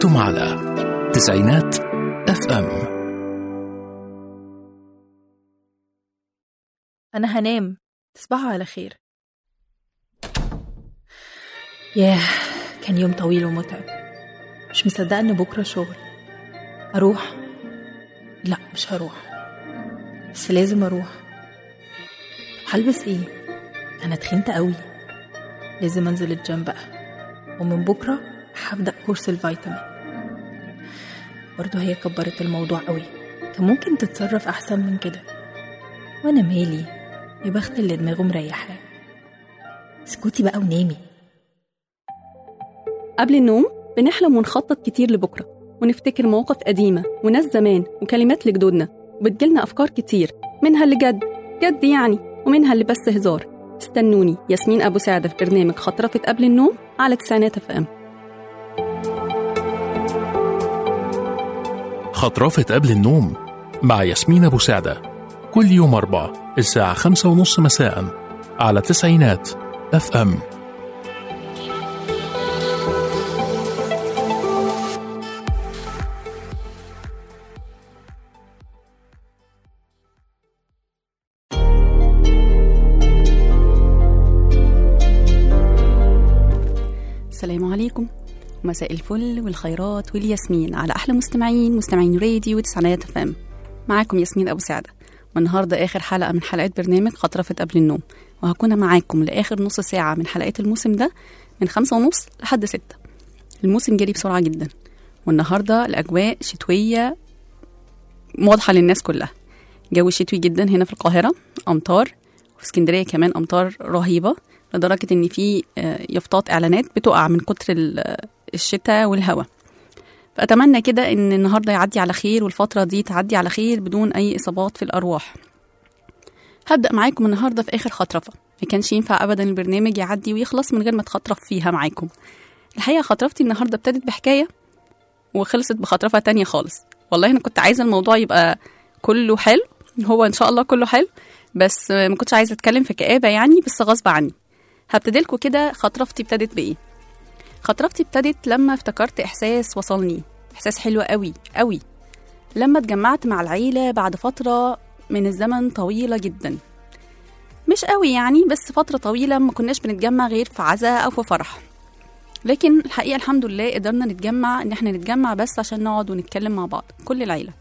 أنتم على تسعينات اف ام أنا هنام تصبحوا على خير ياه كان يوم طويل ومتعب مش مصدقة إن بكرة شغل أروح لا مش هروح بس لازم أروح هلبس إيه أنا تخنت قوي لازم أنزل الجيم بقى ومن بكرة هبدأ كورس الفيتامين برضه هي كبرت الموضوع قوي كان ممكن تتصرف أحسن من كده وأنا مالي يا بخت اللي دماغه مريحاه اسكتي بقى ونامي قبل النوم بنحلم ونخطط كتير لبكرة ونفتكر مواقف قديمة وناس زمان وكلمات لجدودنا وبتجيلنا أفكار كتير منها اللي جد جد يعني ومنها اللي بس هزار استنوني ياسمين أبو سعدة في برنامج خطرفة قبل النوم على تسعينات اف ام خطرافة قبل النوم مع ياسمين أبو سعدة كل يوم أربعة الساعة خمسة ونص مساء على تسعينات اف ام السلام عليكم مساء الفل والخيرات والياسمين على احلى مستمعين مستمعين راديو وتسعينات اف ام معاكم ياسمين ابو سعده والنهارده اخر حلقه من حلقات برنامج خطرفه قبل النوم وهكون معاكم لاخر نص ساعه من حلقات الموسم ده من خمسة ونص لحد ستة الموسم جري بسرعه جدا والنهارده الاجواء شتويه واضحه للناس كلها جو شتوي جدا هنا في القاهره امطار وفي اسكندريه كمان امطار رهيبه لدرجه ان في آه، يافطات اعلانات بتقع من كتر ال- الشتاء والهواء فاتمنى كده ان النهارده يعدي على خير والفتره دي تعدي على خير بدون اي اصابات في الارواح هبدا معاكم النهارده في اخر خطرفه ما كانش ينفع ابدا البرنامج يعدي ويخلص من غير ما اتخطرف فيها معاكم الحقيقه خطرفتي النهارده ابتدت بحكايه وخلصت بخطرفه تانية خالص والله انا كنت عايزه الموضوع يبقى كله حلو هو ان شاء الله كله حلو بس ما كنتش عايزه اتكلم في كآبه يعني بس غصب عني هبتدي لكم كده خطرفتي ابتدت بايه خطرفتي ابتدت لما افتكرت احساس وصلني احساس حلو قوي قوي لما اتجمعت مع العيله بعد فتره من الزمن طويله جدا مش قوي يعني بس فتره طويله ما كناش بنتجمع غير في عزاء او في فرح لكن الحقيقه الحمد لله قدرنا نتجمع ان احنا نتجمع بس عشان نقعد ونتكلم مع بعض كل العيله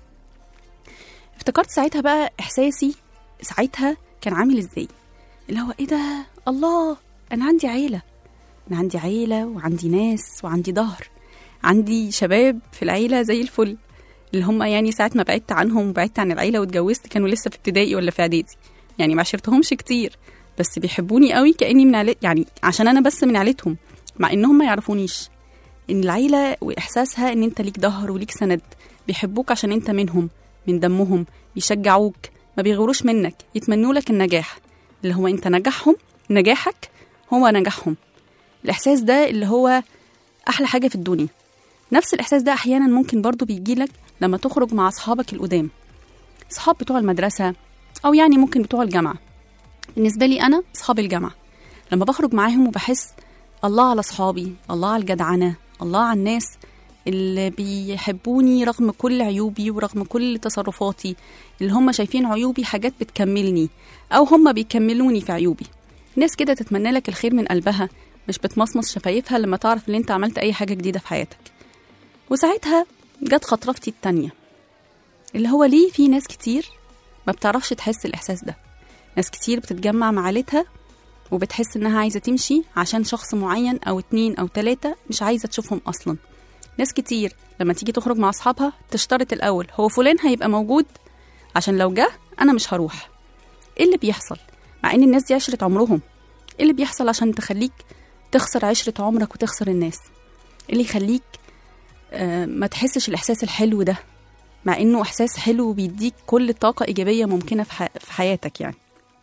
افتكرت ساعتها بقى احساسي ساعتها كان عامل ازاي اللي هو ايه ده الله انا عندي عيله انا عندي عيله وعندي ناس وعندي ظهر عندي شباب في العيله زي الفل اللي هم يعني ساعه ما بعدت عنهم وبعدت عن العيله واتجوزت كانوا لسه في ابتدائي ولا في اعدادي يعني ما عشرتهمش كتير بس بيحبوني قوي كاني من عيلة يعني عشان انا بس من عيلتهم مع انهم ما يعرفونيش ان العيله واحساسها ان انت ليك ظهر وليك سند بيحبوك عشان انت منهم من دمهم بيشجعوك ما بيغيروش منك يتمنوا لك النجاح اللي هو انت نجاحهم نجاحك هو نجاحهم الاحساس ده اللي هو احلى حاجه في الدنيا نفس الاحساس ده احيانا ممكن برضو بيجيلك لما تخرج مع اصحابك القدام اصحاب بتوع المدرسه او يعني ممكن بتوع الجامعه بالنسبه لي انا اصحاب الجامعه لما بخرج معاهم وبحس الله على اصحابي الله على الجدعنه الله على الناس اللي بيحبوني رغم كل عيوبي ورغم كل تصرفاتي اللي هم شايفين عيوبي حاجات بتكملني او هم بيكملوني في عيوبي ناس كده تتمنى لك الخير من قلبها مش بتمصمص شفايفها لما تعرف ان انت عملت اي حاجه جديده في حياتك وساعتها جت خطرفتي التانية اللي هو ليه في ناس كتير ما بتعرفش تحس الاحساس ده ناس كتير بتتجمع مع عيلتها وبتحس انها عايزه تمشي عشان شخص معين او اتنين او تلاتة مش عايزه تشوفهم اصلا ناس كتير لما تيجي تخرج مع اصحابها تشترط الاول هو فلان هيبقى موجود عشان لو جه انا مش هروح ايه اللي بيحصل مع ان الناس دي عشرة عمرهم ايه اللي بيحصل عشان تخليك تخسر عشرة عمرك وتخسر الناس إيه اللي يخليك آه، ما تحسش الاحساس الحلو ده مع انه احساس حلو وبيديك كل طاقه ايجابيه ممكنه في, ح... في حياتك يعني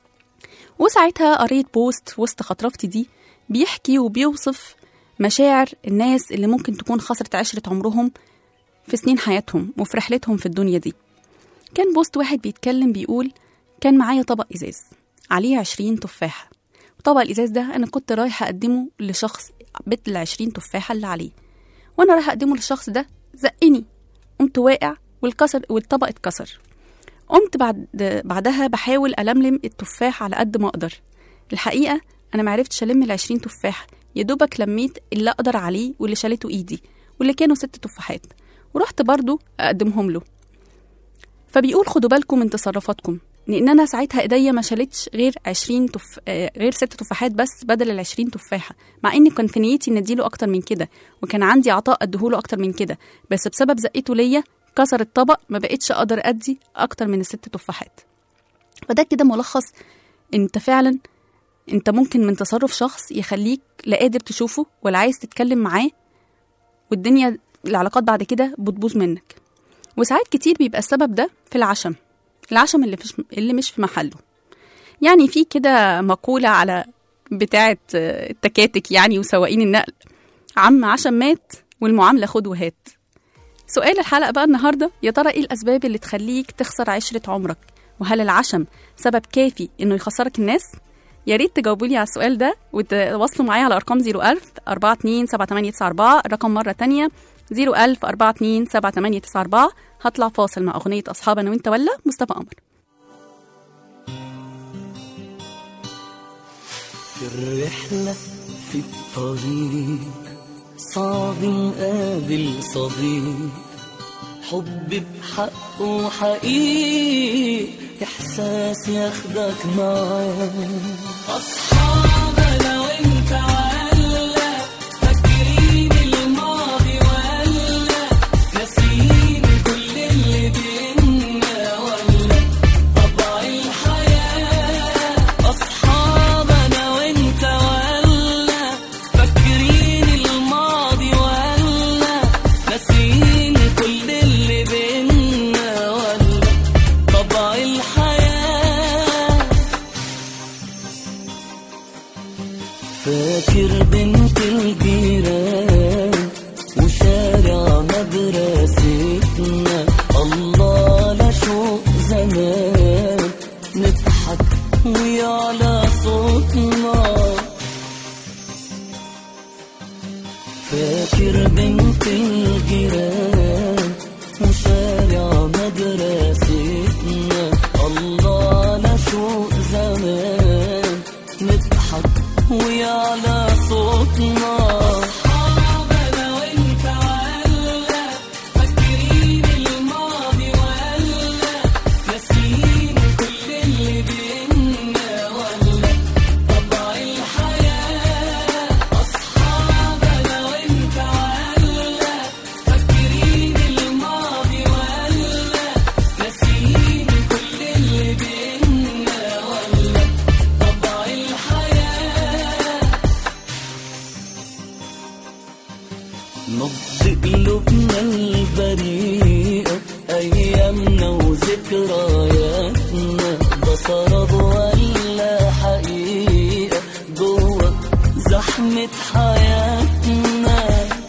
وساعتها قريت بوست وسط خطرفتي دي بيحكي وبيوصف مشاعر الناس اللي ممكن تكون خسرت عشرة عمرهم في سنين حياتهم وفي رحلتهم في الدنيا دي كان بوست واحد بيتكلم بيقول كان معايا طبق إزاز عليه عشرين تفاحة وطبق الإزاز ده أنا كنت رايحة أقدمه لشخص بيت العشرين تفاحة اللي عليه وانا رايحه اقدمه للشخص ده زقني قمت واقع والكسر والطبق اتكسر قمت بعد بعدها بحاول ألملم التفاح على قد ما أقدر الحقيقة أنا معرفتش ألم العشرين تفاح يا دوبك لميت اللي أقدر عليه واللي شالته إيدي واللي كانوا ست تفاحات ورحت برضو أقدمهم له فبيقول خدوا بالكم من تصرفاتكم لأن أنا ساعتها إيديا ما شالتش غير عشرين تف... آه، غير ست تفاحات بس بدل العشرين تفاحة مع إني كان في نيتي إن أديله أكتر من كده وكان عندي عطاء أديهوله أكتر من كده بس بسبب زقته ليا كسر الطبق ما بقتش أقدر أدي أكتر من الست تفاحات فده كده ملخص انت فعلا انت ممكن من تصرف شخص يخليك لا قادر تشوفه ولا عايز تتكلم معاه والدنيا العلاقات بعد كده بتبوظ منك وساعات كتير بيبقى السبب ده في العشم العشم اللي مش اللي مش في محله يعني في كده مقولة على بتاعة آه، التكاتك يعني وسواقين النقل عم عشم مات والمعاملة خد وهات سؤال الحلقة بقى النهاردة يا ترى ايه الأسباب اللي تخليك تخسر عشرة عمرك وهل العشم سبب كافي إنه يخسرك الناس؟ يا ريت تجاوبوا لي على السؤال ده وتواصلوا معايا على أرقام 01000 42 7894 الرقم مرة تانية 01000 42 7894 هطلع فاصل مع أغنية أصحاب أنا وأنت ولا مصطفى قمر في الرحلة في الطريق صعب نقابل صديق حب بحقه حقيقي إحساس ياخدك معاه أصحاب أنا وأنت ولا فاكرين الماضي ولا ناسيين كل اللي بينا ولا طبع الحياة أصحاب أنا وأنت ولا فاكرين الماضي ولا ناسيين كل اللي بينا ولا طبع الحياة فاكر بنت الجيران وشارع مدرستنا الله لا شوق زمان نضحك ويعلى صوتنا فاكر بنت الجيران وشارع مدرستنا الله لا شوق زمان نضحك ويعلى صوتنا أصحابنا وانت ولا فاكرين الماضي ولا ناسيين كل اللي بينا ولا طبع الحياة أصحابنا وانت ولا فاكرين الماضي ولا ناسيين كل اللي بينا ولا طبع الحياة نبض قلوبنا البريئة أيامنا وذكرياتنا ده سراب ولا حقيقة جوه زحمة حياتنا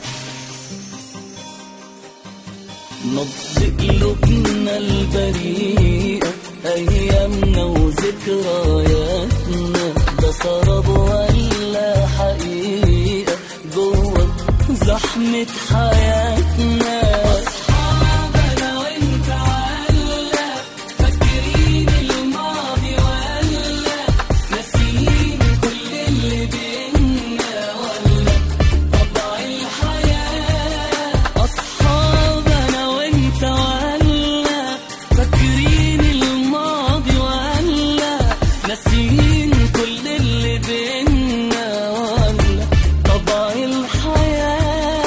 نبض قلوبنا البريئة أيامنا وذكرياتنا ده سراب ولا حقيقة جوه زحمة حياتنا أصحابنا وانت ولا فاكرين الماضي ولا ناسيين كل اللي بينا ولا طبع الحياة أصحابنا وانت ولا فاكرين الماضي ولا ناسيين كل اللي بينا ولا طبع الحياة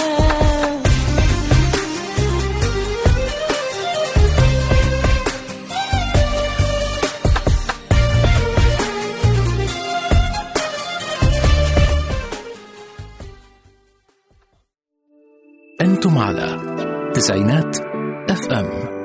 أنتم على تسعينات اف ام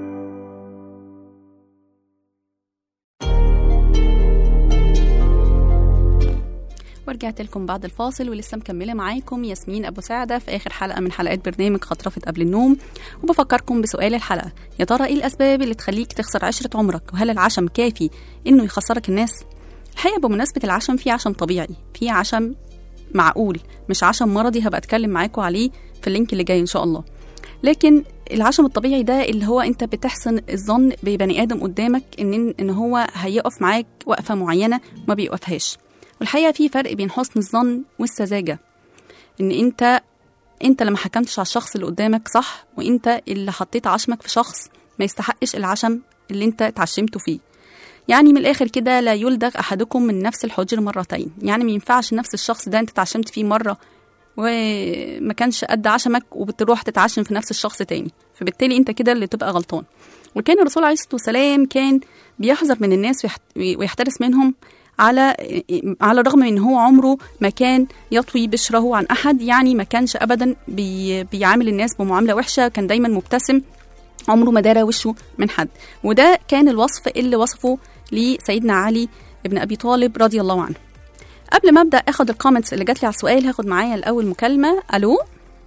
ورجعت لكم بعد الفاصل ولسه مكملة معاكم ياسمين أبو سعدة في آخر حلقة من حلقات برنامج خطرفة قبل النوم وبفكركم بسؤال الحلقة يا ترى إيه الأسباب اللي تخليك تخسر عشرة عمرك وهل العشم كافي إنه يخسرك الناس؟ الحقيقة بمناسبة العشم في عشم طبيعي في عشم معقول مش عشم مرضي هبقى أتكلم معاكم عليه في اللينك اللي جاي ان شاء الله لكن العشم الطبيعي ده اللي هو انت بتحسن الظن ببني ادم قدامك ان ان هو هيقف معاك وقفه معينه ما بيوقفهاش والحقيقه في فرق بين حسن الظن والسذاجه ان انت انت اللي ما حكمتش على الشخص اللي قدامك صح وانت اللي حطيت عشمك في شخص ما يستحقش العشم اللي انت اتعشمته فيه يعني من الاخر كده لا يلدغ احدكم من نفس الحجر مرتين يعني ما ينفعش نفس الشخص ده انت اتعشمت فيه مره وما كانش قد عشمك وبتروح تتعشم في نفس الشخص تاني فبالتالي انت كده اللي تبقى غلطان وكان الرسول عليه الصلاه والسلام كان بيحذر من الناس ويحت- ويحترس منهم على على الرغم من ان هو عمره ما كان يطوي بشره عن احد يعني ما كانش ابدا بي بيعامل الناس بمعامله وحشه كان دايما مبتسم عمره ما دار وشه من حد وده كان الوصف اللي وصفه لسيدنا علي بن ابي طالب رضي الله عنه قبل ما ابدا اخد الكومنتس اللي جات لي على السؤال هاخد معايا الاول مكالمه الو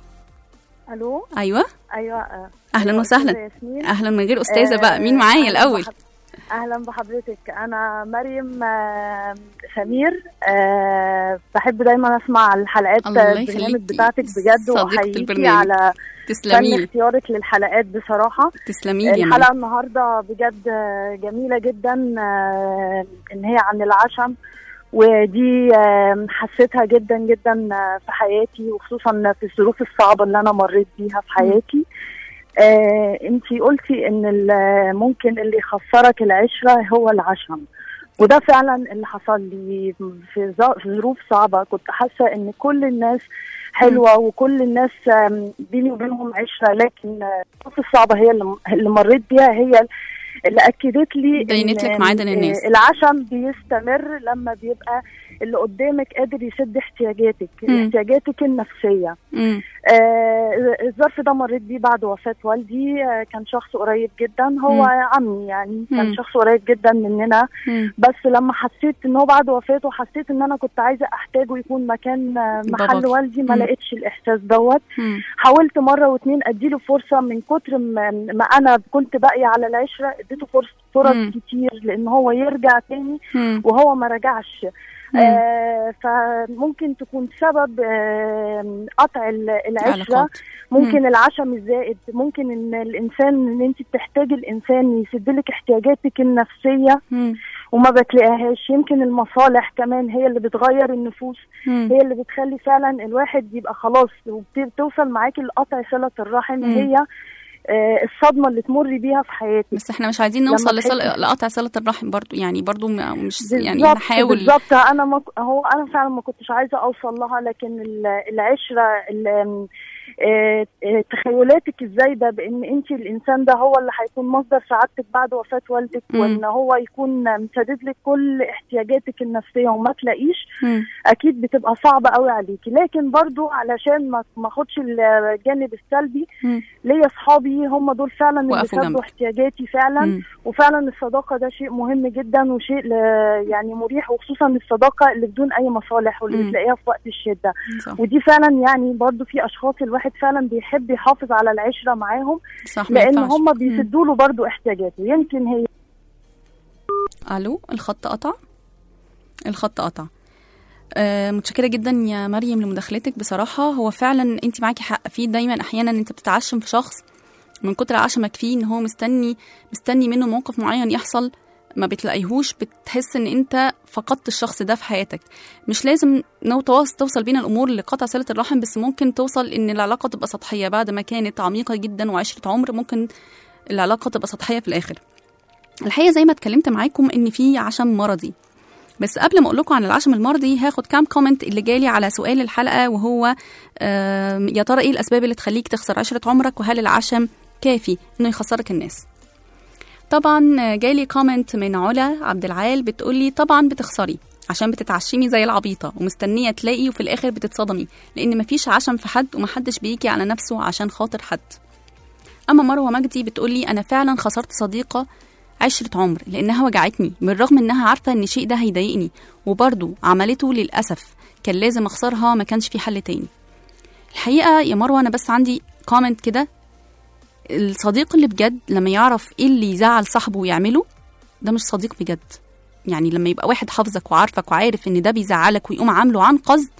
الو ايوه ايوه آه. اهلا أيوة، وسهلا أستاذة ياسمين. اهلا من غير استاذه آه، بقى مين معايا أهلاً الاول بحض- اهلا بحضرتك انا مريم آه، سمير آه، بحب دايما اسمع الحلقات الله البرنامج يخليكي. بتاعتك بجد صديقة واحييكي البرنامج. على فن تسلمي لي اختيارك للحلقات بصراحه تسلمي لي يا الحلقه مريم النهارده بجد آه، جميله جدا آه، ان هي عن العشم ودي آه، حسيتها جدا جدا آه، في حياتي وخصوصا في الظروف الصعبه اللي انا مريت بيها في حياتي آه انتي قلتي ان ال- ممكن اللي يخسرك العشره هو العشم وده فعلا اللي حصل لي في ظ- في ظروف صعبه كنت حاسه ان كل الناس حلوه وكل الناس آم، بيني وبينهم عشره لكن آه، الظروف الصعبه هي اللي اللي مريت بيها هي اللي اكدت لي بينت إن- لك معادن الناس. آه، العشم بيستمر لما بيبقى اللي قدامك قادر يسد احتياجاتك مم. احتياجاتك النفسيه مم. آه، الظرف ده مريت بيه بعد وفاة والدي آه، كان شخص قريب جدا هو مم. عمي يعني مم. كان شخص قريب جدا مننا مم. بس لما حسيت ان هو بعد وفاته حسيت ان انا كنت عايزه احتاجه يكون مكان آه، محل باباكي. والدي ما مم. لقيتش الاحساس دوت مم. حاولت مره واتنين اديله فرصه من كتر ما, ما انا كنت باقيه على العشره اديته فرص فرص مم. كتير لان هو يرجع تاني مم. وهو ما رجعش مم. آه فممكن تكون سبب آه قطع ال- العشره علاقات ممكن العشم الزائد ممكن ان الانسان ان انت بتحتاجي الانسان يسد لك احتياجاتك النفسيه مم. وما بتلاقيهاش يمكن المصالح كمان هي اللي بتغير النفوس مم. هي اللي بتخلي فعلا الواحد يبقى خلاص وبتوصل معاكي لقطع صله الرحم مم. هي آه الصدمه اللي تمر بيها في حياتك بس احنا مش عايزين لما نوصل لصل... تحسي- لقطع صله الرحم برضو يعني برضو ما- مش يعني بالظبط نحاول بالظبط انا ما ك- هو انا فعلا ما كنتش عايزه اوصل لها لكن ال- العشره ال- آه، آه، تخيلاتك الزايده بان انت الانسان ده هو اللي هيكون مصدر سعادتك بعد وفاه والدك مم. وان هو يكون مسدد لك كل احتياجاتك النفسيه وما تلاقيش مم. اكيد بتبقى صعبه قوي عليكي لكن برضو علشان ما ما اخدش الجانب السلبي مم. ليا اصحابي هم دول فعلا اللي وقفوا سدوا جنبك. احتياجاتي فعلا مم. وفعلا الصداقه ده شيء مهم جدا وشيء ل- يعني مريح وخصوصا الصداقه اللي بدون اي مصالح واللي مم. بتلاقيها في وقت الشده صح ودي فعلا يعني برضو في اشخاص الواحد فعلا بيحب يحافظ على العشره معاهم صح ما لان ينفعش. هم مم. بيسدوا له برضو احتياجاته يمكن هي الو الخط قطع الخط قطع آه متشكرة جدا يا مريم لمداخلتك بصراحة هو فعلا انت معاكي حق في دايما احيانا انت بتتعشم في شخص من كتر عشمك فيه ان هو مستني مستني منه موقف معين يحصل ما بتلاقيهوش بتحس ان انت فقدت الشخص ده في حياتك مش لازم نو تواصل توصل بين الامور لقطع صله الرحم بس ممكن توصل ان العلاقه تبقى سطحيه بعد ما كانت عميقه جدا وعشره عمر ممكن العلاقه تبقى سطحيه في الاخر الحقيقه زي ما اتكلمت معاكم ان في عشم مرضي بس قبل ما اقول لكم عن العشم المرضي هاخد كام كومنت اللي جالي على سؤال الحلقه وهو آم، يا ترى ايه الاسباب اللي تخليك تخسر عشره عمرك وهل العشم كافي انه يخسرك الناس طبعا جالي كومنت من علا عبد العال بتقولي طبعا بتخسري عشان بتتعشمي زي العبيطة ومستنية تلاقي وفي الآخر بتتصدمي لأن مفيش عشم في حد ومحدش بيجي على نفسه عشان خاطر حد أما مروة مجدي بتقولي أنا فعلا خسرت صديقة عشرة عمر لأنها وجعتني بالرغم إنها عارفة إن الشيء ده هيضايقني وبرضه عملته للأسف كان لازم أخسرها ما كانش في حل تاني الحقيقة يا مروة أنا بس عندي كومنت كده الصديق اللي بجد لما يعرف ايه اللي يزعل صاحبه ويعمله ده مش صديق بجد يعني لما يبقى واحد حافظك وعارفك وعارف ان ده بيزعلك ويقوم عامله عن قصد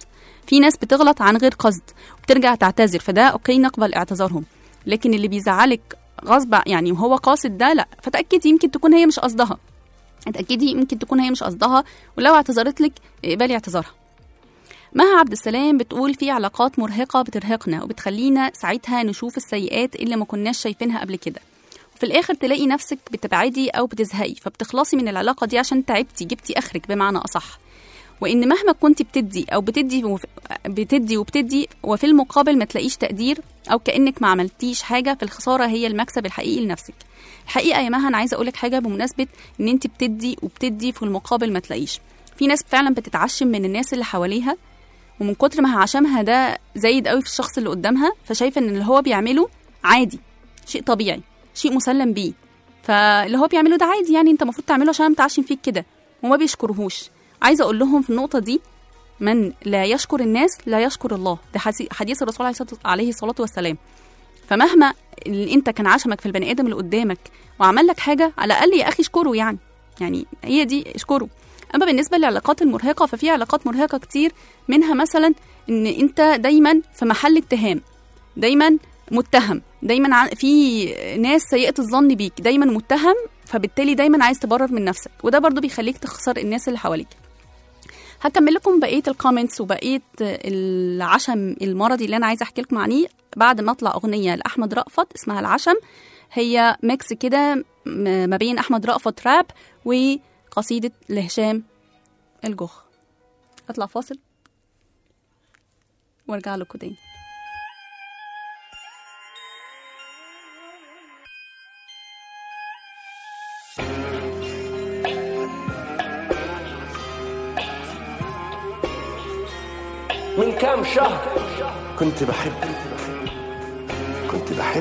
في ناس بتغلط عن غير قصد وبترجع تعتذر فده اوكي نقبل اعتذارهم لكن اللي بيزعلك غصب يعني وهو قاصد ده لا فتاكدي يمكن تكون هي مش قصدها اتاكدي يمكن تكون هي مش قصدها ولو اعتذرت لك اقبلي اعتذارها مها عبد السلام بتقول في علاقات مرهقة بترهقنا وبتخلينا ساعتها نشوف السيئات اللي ما كناش شايفينها قبل كده وفي الآخر تلاقي نفسك بتبعدي أو بتزهقي فبتخلصي من العلاقة دي عشان تعبتي جبتي آخرك بمعنى أصح وإن مهما كنت بتدي أو بتدي وف... بتدي وبتدي وفي المقابل ما تلاقيش تقدير أو كأنك ما عملتيش حاجة في الخسارة هي المكسب الحقيقي لنفسك الحقيقة يا مها أنا عايزة أقولك حاجة بمناسبة إن أنت بتدي وبتدي في المقابل ما تلاقيش في ناس فعلا بتتعشم من الناس اللي حواليها ومن كتر ما عشمها ده زايد قوي في الشخص اللي قدامها فشايفه ان اللي هو بيعمله عادي شيء طبيعي شيء مسلم بيه فاللي هو بيعمله ده عادي يعني انت المفروض تعمله عشان أنا متعشم فيك كده وما بيشكرهوش عايزه اقول لهم في النقطه دي من لا يشكر الناس لا يشكر الله ده حديث- حديث الرسول عليه الصلاة- عليه الصلاه والسلام فمهما اللي انت كان عشمك في البني ادم اللي قدامك وعمل لك حاجه على الاقل يا اخي اشكره يعني يعني هي دي اشكره اما بالنسبه للعلاقات المرهقه ففي علاقات مرهقه كتير منها مثلا ان انت دايما في محل اتهام دايما متهم دايما ع- في ناس سيئه الظن بيك دايما متهم فبالتالي دايما عايز تبرر من نفسك وده برضو بيخليك تخسر الناس اللي حواليك هكمل لكم بقيه الكومنتس وبقيه العشم المرضي اللي انا عايزه احكي لكم عنيه بعد ما اطلع اغنيه لاحمد رأفت اسمها العشم هي ميكس كده م- ما بين احمد رأفت راب وقصيده لهشام الجخ اطلع فاصل وارجع لكم تاني من كام شهر كنت بحب كنت بحب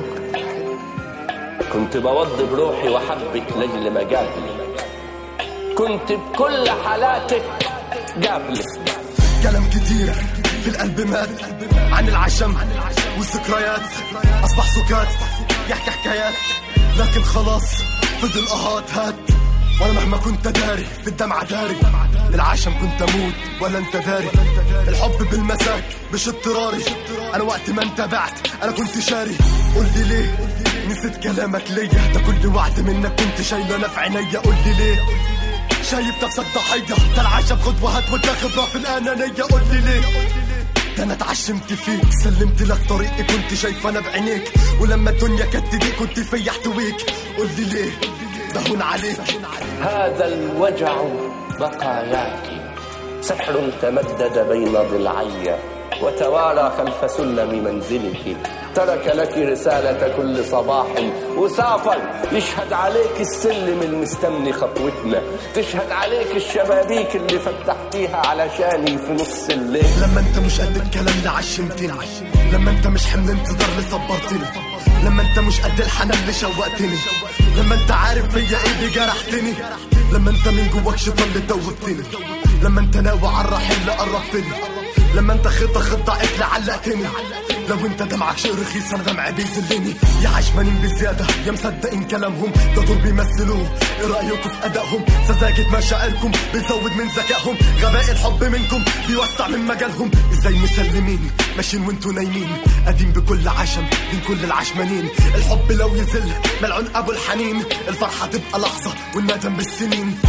كنت بوضي بروحي وحبك لاجل ما قابلك كنت بكل حالاتك قابلك كلام كتير في القلب مات عن العشم والذكريات اصبح سكات يحكي حكايات لكن خلاص فضل اهات هات وانا مهما كنت داري في الدمعة داري للعشم كنت اموت ولا انت داري الحب بالمساك مش اضطراري انا وقت ما انت بعت انا كنت شاري قول لي ليه نسيت كلامك ليا ده كل وعد منك كنت شايله انا في عينيا قول لي ليه شايف نفسك ضحية ده العشم خد وهات وانت خبرة في الأنانية قول لي ليه ده انا اتعشمت فيك سلمت لك طريقي كنت شايف انا بعينيك ولما الدنيا كانت تضيق كنت في احتويك قول لي ليه ده هون عليك هذا الوجع بقاياك سحر تمدد بين ضلعي وتوارى خلف سلم منزلك ترك لك رسالة كل صباح وسافر يشهد عليك السلم المستمني خطوتنا تشهد عليك الشبابيك اللي فتحتيها علشاني في نص الليل لما انت مش قد الكلام اللي عشمتني لما انت مش حمل انتظار اللي صبرتني لما انت مش قد الحنان اللي شوقتني لما انت عارف فيا ايه اللي جرحتني لما انت من جواك شيطان اللي دوبتني لما انت ناوي على الرحيل اللي قربتني لما انت خطة خطة اكل علقتني لو انت دمعك شيء رخيص انا دمعي بيذلني يا عشمانين بزيادة يا مصدقين كلامهم ده دول بيمثلوه ايه رأيكم في ادائهم سذاجة مشاعركم بيزود من ذكائهم غباء الحب منكم بيوسع من مجالهم ازاي مسلمين ماشيين وانتوا نايمين قديم بكل عشم من كل العشمانين الحب لو يزل ملعون ابو الحنين الفرحة تبقى لحظة والندم بالسنين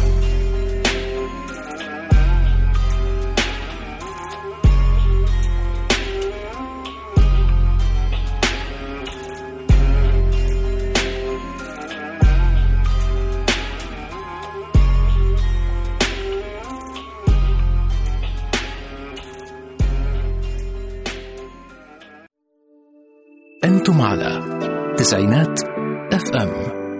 أنتم على تسعينات اف ام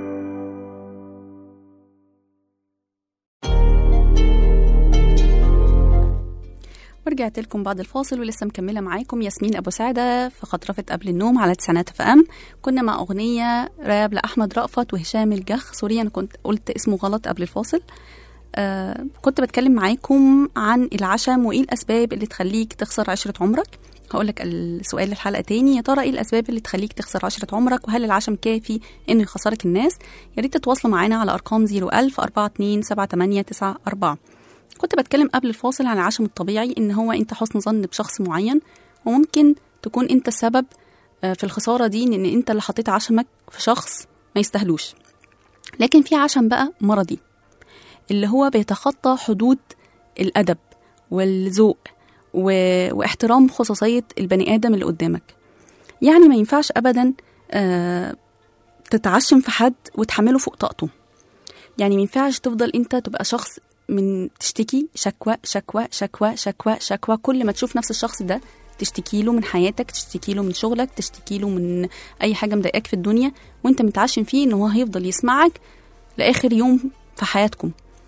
ورجعت لكم بعد الفاصل ولسه مكمله معاكم ياسمين ابو سعده في خطرفه قبل النوم على تسعينات اف ام كنا مع اغنيه راب لاحمد رأفت وهشام الجخ سوري انا كنت قلت اسمه غلط قبل الفاصل آه كنت بتكلم معاكم عن العشم وايه الاسباب اللي تخليك تخسر عشره عمرك هقول لك السؤال الحلقه تاني يا ترى ايه الاسباب اللي تخليك تخسر عشره عمرك وهل العشم كافي انه يخسرك الناس يا ريت تتواصلوا معانا على ارقام 01000 427894 كنت بتكلم قبل الفاصل عن العشم الطبيعي ان هو انت حسن ظن بشخص معين وممكن تكون انت السبب آه، في الخساره دي ان انت اللي حطيت عشمك في شخص ما يستاهلوش لكن في عشم بقى مرضي اللي هو بيتخطى حدود الادب والذوق و... واحترام خصوصيه البني ادم اللي قدامك يعني ما ينفعش ابدا آه تتعشم في حد وتحمله فوق طاقته يعني ما ينفعش تفضل انت تبقى شخص من تشتكي شكوى شكوى شكوى شكوى شكوى كل ما تشوف نفس الشخص ده تشتكي له من حياتك تشتكي له من شغلك تشتكي له من اي حاجه مضايقاك في الدنيا وانت متعشم فيه ان هو هيفضل يسمعك لاخر يوم في حياتكم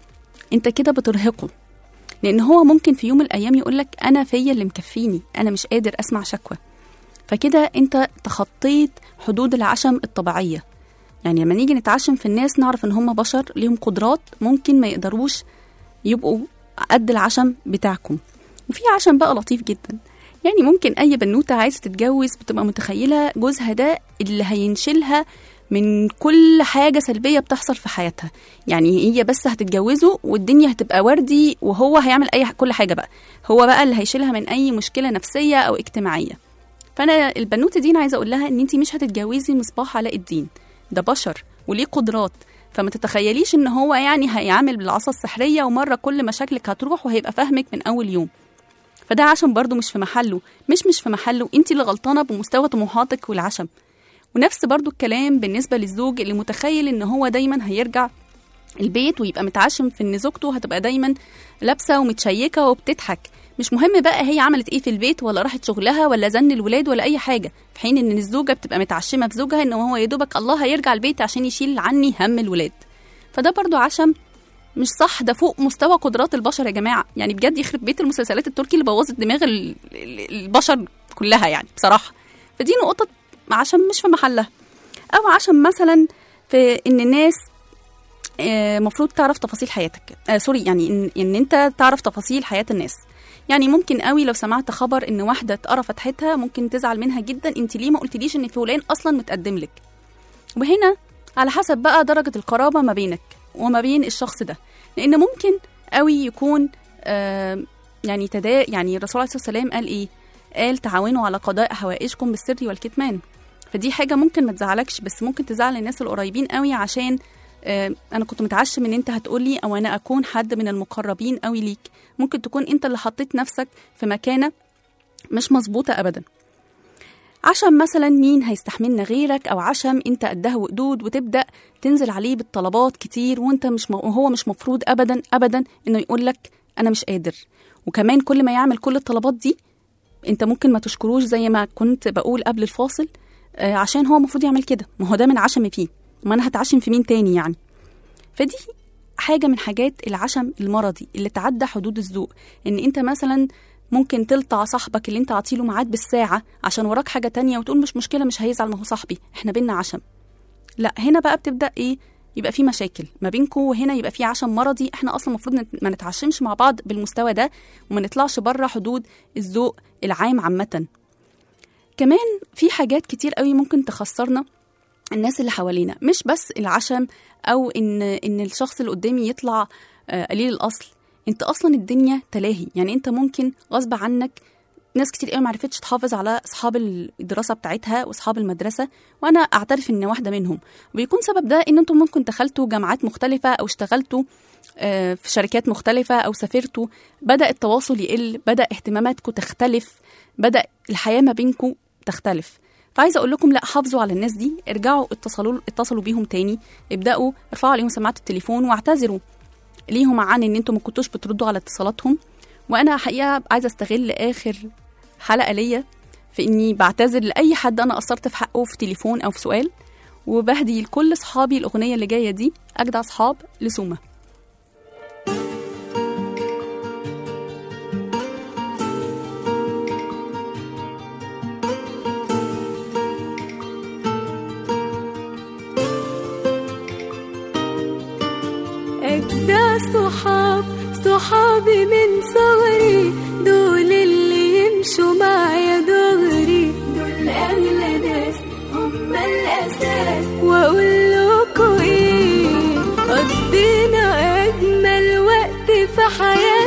انت كده بترهقه لان هو ممكن في يوم من الايام يقولك انا فيا اللي مكفيني انا مش قادر اسمع شكوى فكده انت تخطيت حدود العشم الطبيعيه يعني لما نيجي نتعشم في الناس نعرف ان هم بشر ليهم قدرات ممكن ما يقدروش يبقوا قد العشم بتاعكم وفي عشم بقى لطيف جدا يعني ممكن اي بنوته عايزه تتجوز بتبقى متخيله جوزها ده اللي هينشلها من كل حاجه سلبيه بتحصل في حياتها يعني هي بس هتتجوزه والدنيا هتبقى وردي وهو هيعمل اي كل حاجه بقى هو بقى اللي هيشيلها من اي مشكله نفسيه او اجتماعيه فانا البنوته دي انا عايزه اقول لها ان انت مش هتتجوزي مصباح علاء الدين ده بشر وليه قدرات فما تتخيليش ان هو يعني هيعمل بالعصا السحريه ومره كل مشاكلك هتروح وهيبقى فاهمك من اول يوم فده عشم برضو مش في محله مش مش في محله انت اللي غلطانه بمستوى طموحاتك والعشم ونفس برضو الكلام بالنسبه للزوج اللي متخيل ان هو دايما هيرجع البيت ويبقى متعشم في ان زوجته هتبقى دايما لابسه ومتشيكه وبتضحك مش مهم بقى هي عملت ايه في البيت ولا راحت شغلها ولا زن الولاد ولا اي حاجه في حين ان الزوجه بتبقى متعشمه في زوجها ان هو يا دوبك الله هيرجع البيت عشان يشيل عني هم الولاد فده برضو عشم مش صح ده فوق مستوى قدرات البشر يا جماعه يعني بجد يخرب بيت المسلسلات التركي اللي بوظت دماغ ال- ال- البشر كلها يعني بصراحه فدي نقطه عشم مش في محلها او عشم مثلا في ان الناس آه، مفروض تعرف تفاصيل حياتك آه سوري يعني ان, إن انت تعرف تفاصيل حياه الناس يعني ممكن قوي لو سمعت خبر ان واحده اتقرفت حياتها ممكن تزعل منها جدا انت ليه ما قلتليش ان فلان اصلا متقدم لك وهنا على حسب بقى درجه القرابه ما بينك وما بين الشخص ده لان ممكن قوي يكون آه يعني تدا يعني الرسول عليه الصلاه والسلام قال ايه قال تعاونوا على قضاء حوائجكم بالسر والكتمان فدي حاجه ممكن ما تزعلكش بس ممكن تزعل الناس القريبين قوي عشان آه، انا كنت متعشم ان انت هتقولي او انا اكون حد من المقربين قوي ليك ممكن تكون انت اللي حطيت نفسك في مكانه مش مظبوطه ابدا عشم مثلا مين هيستحملنا غيرك او عشم انت قدها وقدود وتبدا تنزل عليه بالطلبات كتير وانت مش م... وهو مش مفروض ابدا ابدا انه يقول لك انا مش قادر وكمان كل ما يعمل كل الطلبات دي انت ممكن ما تشكروش زي ما كنت بقول قبل الفاصل آه، عشان هو المفروض يعمل كده ما هو ده من عشمي فيه ما انا هتعشم في مين تاني يعني فدي حاجه من حاجات العشم المرضي اللي تعدى حدود الذوق ان انت مثلا ممكن تلطع صاحبك اللي انت عاطيله ميعاد بالساعه عشان وراك حاجه تانية وتقول مش مشكله مش هيزعل ما هو صاحبي احنا بينا عشم لا هنا بقى بتبدا ايه يبقى في مشاكل ما بينكم وهنا يبقى في عشم مرضي احنا اصلا المفروض نت- ما نتعشمش مع بعض بالمستوى ده وما نطلعش بره حدود الذوق العام عامه كمان في حاجات كتير قوي ممكن تخسرنا الناس اللي حوالينا مش بس العشم او ان ان الشخص اللي قدامي يطلع آه، قليل الاصل انت اصلا الدنيا تلاهي يعني انت ممكن غصب عنك ناس كتير قوي معرفتش تحافظ على اصحاب الدراسه بتاعتها واصحاب المدرسه وانا اعترف ان واحده منهم وبيكون سبب ده ان انتم ممكن دخلتوا جامعات مختلفه او اشتغلتوا آه، في شركات مختلفه او سافرتوا بدا التواصل يقل بدا اهتماماتكم تختلف بدا الحياه ما بينكم تختلف فعايزه اقول لكم لا حافظوا على الناس دي ارجعوا اتصلوا اتصلوا بيهم تاني ابداوا ارفعوا عليهم سماعه التليفون واعتذروا ليهم عن ان انتم ما كنتوش بتردوا على اتصالاتهم وانا حقيقه عايزه استغل اخر حلقه ليا في اني بعتذر لاي حد انا قصرت في حقه في تليفون او في سؤال وبهدي لكل اصحابي الاغنيه اللي جايه دي اجدع اصحاب لسومه أجدع صحاب صحابي من صغري دول اللي يمشوا معايا دغري دول أغلى ناس هم الأساس وأقول لكم إيه قضينا أجمل وقت في حياتي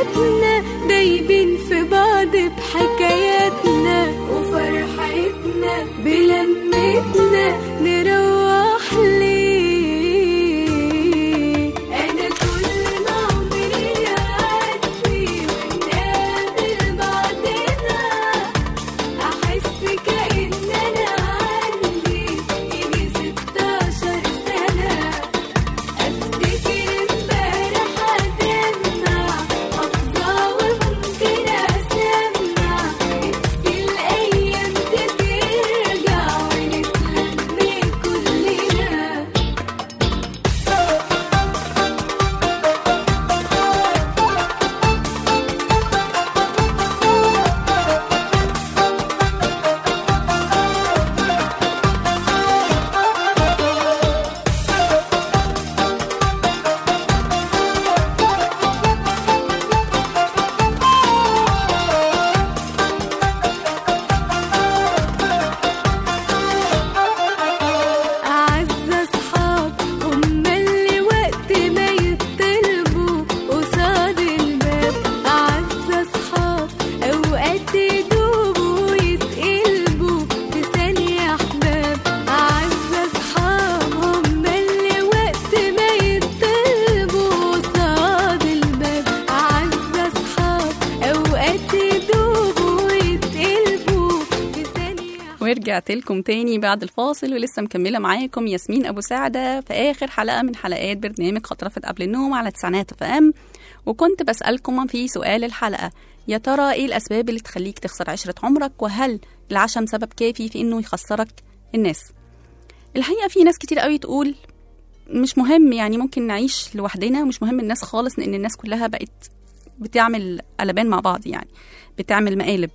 ورجعت لكم تاني بعد الفاصل ولسه مكملة معاكم ياسمين أبو سعدة في آخر حلقة من حلقات برنامج خطرفة قبل النوم على تسعينات اف ام وكنت بسألكم في سؤال الحلقة يا ترى إيه الأسباب اللي تخليك تخسر عشرة عمرك وهل العشم سبب كافي في إنه يخسرك الناس الحقيقة في ناس كتير قوي تقول مش مهم يعني ممكن نعيش لوحدنا ومش مهم الناس خالص لأن الناس كلها بقت بتعمل قلبان مع بعض يعني بتعمل مقالب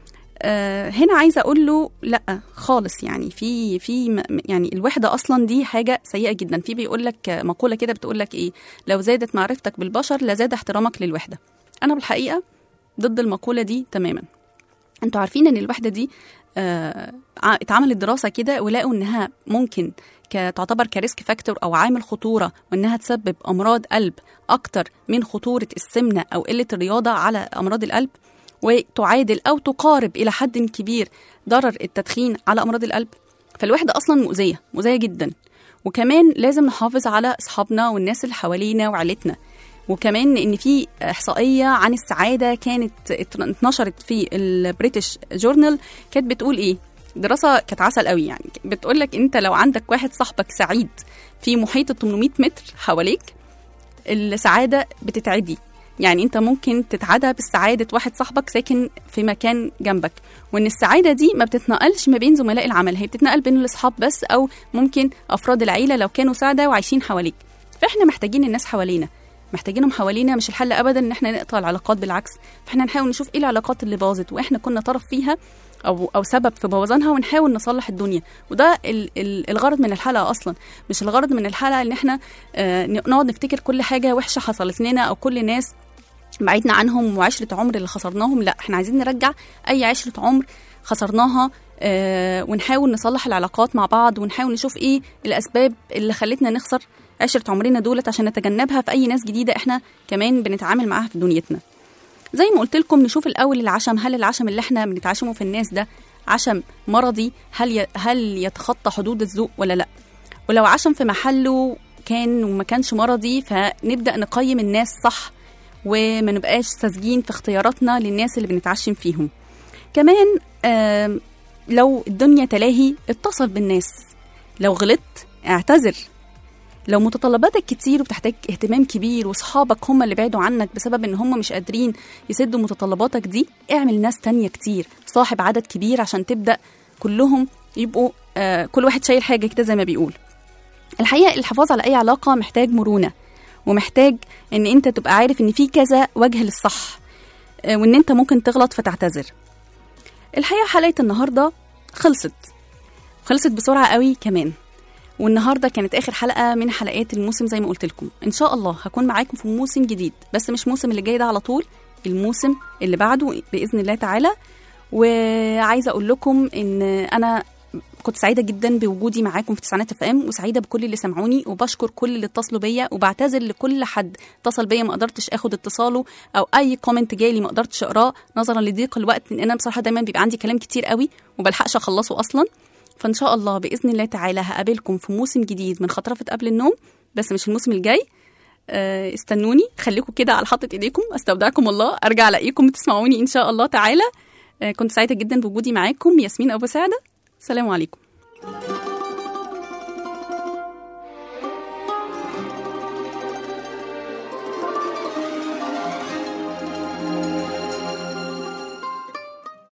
آه، هنا عايزه اقول له لا خالص يعني في في م- يعني الوحده اصلا دي حاجه سيئه جدا في بيقول لك مقوله كده بتقول لك ايه لو زادت معرفتك بالبشر لزاد احترامك للوحده انا بالحقيقه ضد المقوله دي تماما انتوا عارفين ان الوحده دي آه ع- اتعملت دراسه كده ولقوا انها ممكن ك- تعتبر كريسك فاكتور او عامل خطوره وانها تسبب امراض قلب اكتر من خطوره السمنه او قله الرياضه على امراض القلب وتعادل او تقارب الى حد كبير ضرر التدخين على امراض القلب فالوحده اصلا مؤذيه مؤذيه جدا وكمان لازم نحافظ على اصحابنا والناس اللي حوالينا وعيلتنا وكمان ان في احصائيه عن السعاده كانت ات- اتنشرت في البريتش جورنال كانت بتقول ايه دراسه كانت عسل قوي يعني بتقول لك انت لو عندك واحد صاحبك سعيد في محيط ال 800 متر حواليك السعاده بتتعدي يعني انت ممكن تتعدى بالسعاده واحد صاحبك ساكن في مكان جنبك وان السعاده دي ما بتتنقلش ما بين زملاء العمل هي بتتنقل بين الاصحاب بس او ممكن افراد العيله لو كانوا سعداء وعايشين حواليك فاحنا محتاجين الناس حوالينا محتاجينهم حوالينا مش الحل ابدا ان احنا نقطع العلاقات بالعكس فاحنا نحاول نشوف ايه العلاقات اللي باظت واحنا كنا طرف فيها او او سبب في بوظانها ونحاول نصلح الدنيا وده ال ال الغرض من الحلقه اصلا مش الغرض من الحلقه ان احنا آه نقعد نفتكر كل حاجه وحشه حصلت لنا او كل ناس بعيدنا عنهم وعشرة عمر اللي خسرناهم لا احنا عايزين نرجع اي عشرة عمر خسرناها آه ونحاول نصلح العلاقات مع بعض ونحاول نشوف ايه الاسباب اللي خلتنا نخسر عشرة عمرنا دولت عشان نتجنبها في اي ناس جديده احنا كمان بنتعامل معاها في دنيتنا زي ما قلت لكم نشوف الاول العشم هل العشم اللي احنا بنتعشمه في الناس ده عشم مرضي هل ي... هل يتخطى حدود الذوق ولا لا ولو عشم في محله كان وما كانش مرضي فنبدا نقيم الناس صح وما نبقاش ساذجين في اختياراتنا للناس اللي بنتعشم فيهم كمان آم، لو الدنيا تلاهي اتصل بالناس لو غلطت اعتذر لو متطلباتك كتير وبتحتاج اهتمام كبير واصحابك هم اللي بعدوا عنك بسبب ان هم مش قادرين يسدوا متطلباتك دي اعمل ناس تانية كتير صاحب عدد كبير عشان تبدأ كلهم يبقوا آه كل واحد شايل حاجة كده زي ما بيقول الحقيقة الحفاظ على أي علاقة محتاج مرونة ومحتاج ان انت تبقى عارف ان في كذا وجه للصح آه، وان انت ممكن تغلط فتعتذر الحقيقة حلقة النهاردة خلصت خلصت بسرعة قوي كمان والنهارده كانت اخر حلقه من حلقات الموسم زي ما قلت لكم ان شاء الله هكون معاكم في موسم جديد بس مش موسم اللي جاي ده على طول الموسم اللي بعده باذن الله تعالى وعايزه اقول لكم ان انا كنت سعيده جدا بوجودي معاكم في تسعينات اف ام وسعيده بكل اللي سمعوني وبشكر كل اللي اتصلوا بيا وبعتذر لكل حد اتصل بيا ما قدرتش اخد اتصاله او اي كومنت جالي ما قدرتش اقراه نظرا لضيق الوقت ان انا بصراحه دايما بيبقى عندي كلام كتير قوي وبلحقش اخلصه اصلا فان شاء الله باذن الله تعالى هقابلكم في موسم جديد من خطرفه قبل النوم بس مش الموسم الجاي آه، استنوني خليكم كده على حاطه ايديكم استودعكم الله ارجع الاقيكم تسمعوني ان شاء الله تعالى آه، كنت سعيده جدا بوجودي معاكم ياسمين ابو سعده السلام عليكم